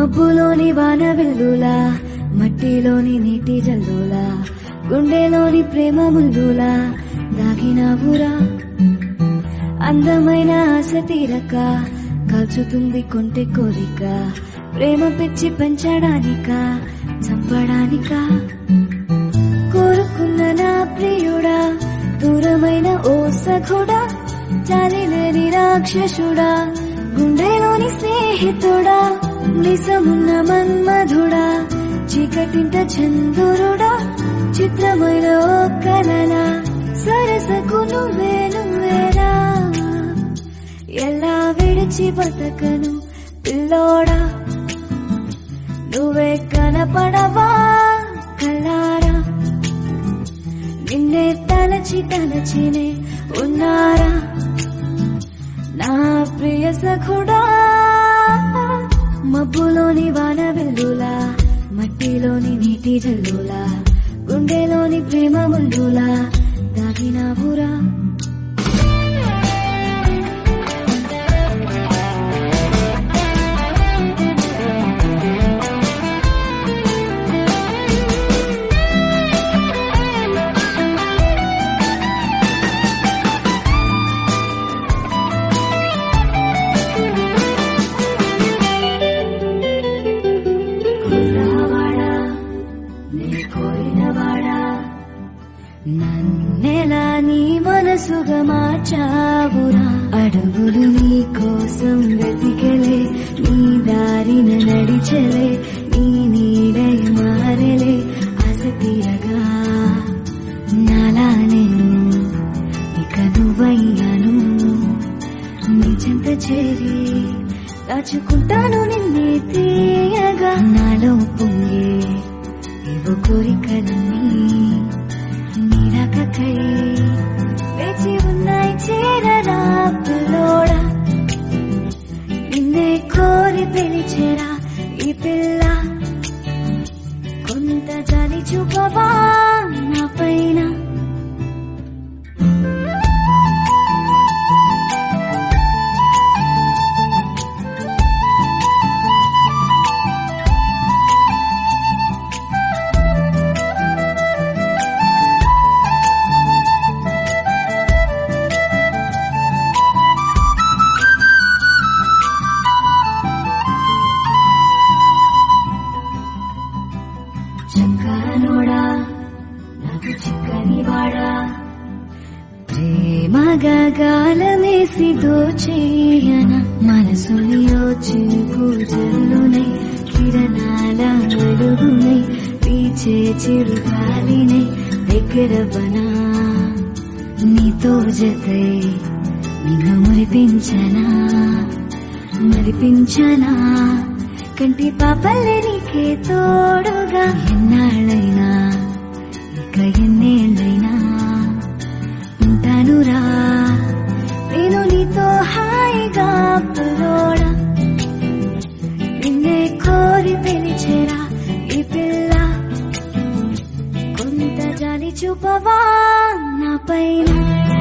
మబ్బులోని వాన వెల్లులా మట్టిలోని నీటి జల్లులా గుండెలోని ప్రేమ ముల్లులా దాగినావురా అందమైన ఆశ తీరక కాల్చుతుంది కొంటె కోరిక ప్రేమ పిచ్చి పెంచడానిక చంపడానికా కోరుకున్న నా ప్రియుడా దూరమైన ఓ సఖుడా చాలిలేని రాక్షసుడా గుండెలోని స్నేహితుడా నిజమున్న మన్మధుడా చీకటింట చందురుడా చిత్రమైన ఓ కలలా సరసకు నువ్వే నువ్వేరా ఎలా విడిచి బతకను పిల్లోడా నువ్వే కనపడవా కల్లారా నిన్నే తలచి తలచినే ఉన్నారా నా ప్రియ సఖుడా మబ్బులోని వాన వెల్లులా మట్టిలోని నీటి జల్లులా గుండెలోని ప్రేమ ముల్లులా దాగినావురా కుర్రవాడా నీ కోరినవాడా నన్నెలా నీ మనసుగా మార్చావురా అడుగులు నీ కోసం వెతికెలే నీ దారిన నడిచెలే నీ నీడై మారెలే ఆశ తీరగా నాలా నేను ఇక నువ్వయ్యాను నిజంత చేరి దాచుకుంటాను నిన్నే తీయగా నాలో పొంగే ఏవో కోరికలన్నీ నీరాకై వేచి ఉన్నాయి చేరరా పిల్లోడా నిన్నే కోరి పిలిచేరా ఈ పిల్ల కొంత జాలి చూపవా నా పైన చక్కనోడా నాకు చిక్కని వాడా ప్రేమగా గాలమేసి దోచేయన మనసుని చిరుకు జల్లునై కిరణాల అడుగునై పీచే చిరుగాలినై దగ్గరవనా నీతో జతై నిన్ను మురిపించనా మరిపించనా కంటి పాపల్లే నీకే తోడుగా ఎన్నాళ్ళైనా ఇక ఎన్నేళ్ళైనా ఉంటానురా నేను నీతో హాయిగా పిల్లోడా నిన్నే కోరి పిలిచేరా ఈ పిల్ల కొంత జాలి చూపవా నా పైన